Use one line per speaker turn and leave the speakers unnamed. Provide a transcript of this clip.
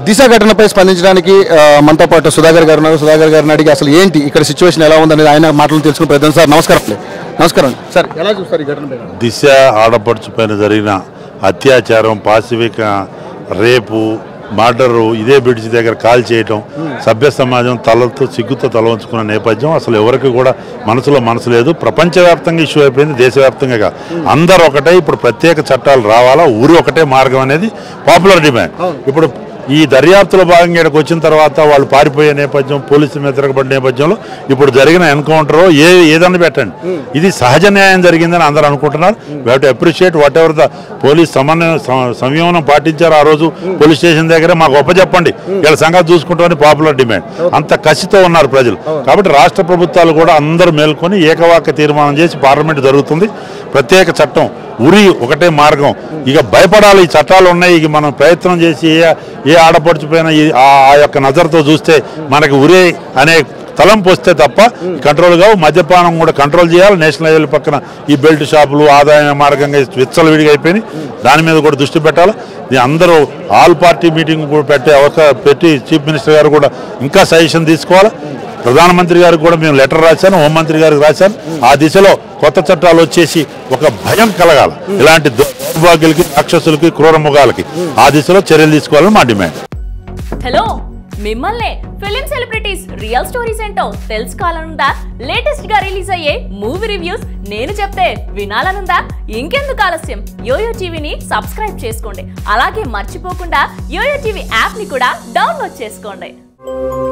దిశ ఘటనపై స్పందించడానికి ఆ, మనతో పాటు సుధాకర్ గారు ఉన్నారు సుధాకర్ గారిని అడిగి అసలు ఏంటి ఇక్కడ సిచ్యువేషన్ ఎలా ఉందనేది ఆయన మాటలు తెలుసుకుని ప్రయత్నం సార్ నమస్కారం అండి. నమస్కారం సార్ ఎలా చూస్తారు ఈ ఘటన
దిశ ఆడపడుచు పైన జరిగిన అత్యాచారం పాశవిక రేపు మర్డరు ఇదే బ్రిడ్జ్ దగ్గర కాల్ చేయటం సభ్య సమాజం తలతో సిగ్గుతో తల వంచుకున్న నేపథ్యం అసలు ఎవరికి కూడా మనసులో మనసు లేదు ప్రపంచవ్యాప్తంగా ఇష్యూ అయిపోయింది దేశవ్యాప్తంగా కాదు. అందరూ ఒకటే ఇప్పుడు ప్రత్యేక చట్టాలు రావాలా ఊరు ఒకటే మార్గం అనేది పాపులర్ డిమాండ్ ఇప్పుడు ఈ దర్యాప్తులో భాగంగా ఇక్కడికి వచ్చిన తర్వాత వాళ్ళు పారిపోయే నేపథ్యం పోలీసుల మీద తిరగబడిన నేపథ్యంలో ఇప్పుడు జరిగిన ఎన్కౌంటర్ ఏ ఏదన్నా పెట్టండి ఇది సహజ న్యాయం జరిగిందని అందరూ అనుకుంటున్నారు we to appreciate whatever the police సమన్వయం సం- సంయమనం పాటించారు ఆ రోజు పోలీస్ స్టేషన్ దగ్గర మాకు ఒప్ప చెప్పండి వీళ్ళ సంగతి చూసుకుంటామని పాపులర్ డిమాండ్ అంత కసితో ఉన్నారు ప్రజలు కాబట్టి రాష్ట్ర ప్రభుత్వాలు కూడా అందరూ మేల్కొని ఏకవాక్య తీర్మానం చేసి పార్లమెంట్ జరుగుతుంది ప్రత్యేక చట్టం ఉరి ఒకటే మార్గం ఇక భయపడాలి ఈ చట్టాలు ఉన్నాయి ఇక మనం ప్రయత్నం చేసి ఏ ఏ ఆడపడుచుపోయిన ఆ ఆ యొక్క నజర్తో చూస్తే మనకి ఉరి అనే తలంపు వస్తే తప్ప కంట్రోల్ కావు మద్యపానం కూడా కంట్రోల్ చేయాలి నేషనల్ హైవేల పక్కన ఈ బెల్ట్ షాపులు ఆదాయ మార్గంగా విచ్చలవిడిగా అయిపోయినాయి దాని మీద కూడా దృష్టి పెట్టాలి ఇది అందరూ ఆల్ పార్టీ మీటింగ్ కూడా పెట్టే అవకాశం పెట్టి చీఫ్ మినిస్టర్ గారు కూడా ఇంకా సజెషన్ తీసుకోవాలి ప్రధానమంత్రి గారికి కూడా మేము లెటర్ రాశాను హోంమంత్రి గారికి రాశాను ఆ దిశలో కొత్త చట్టాలు వచ్చేసి ఒక భయం కలగాలి ఇలాంటి దౌర్భాగ్యులకి రాక్షసులకి క్రూర మృగాలకి ఆ దిశలో చర్యలు తీసుకోవాలని మా డిమాండ్
హలో మిమ్మల్నే ఫిలిం సెలబ్రిటీస్ రియల్ స్టోరీస్ ఏంటో తెలుసుకోవాలనుందా లేటెస్ట్ గా రిలీజ్ అయ్యే మూవీ రివ్యూస్ నేను చెప్తే వినాలనుందా ఇంకెందుకు ఆలస్యం యోయో టీవీని సబ్స్క్రైబ్ చేసుకోండి అలాగే మర్చిపోకుండా యోయో టీవీ యాప్ ని కూడా డౌన్లోడ్ చేసుకోండి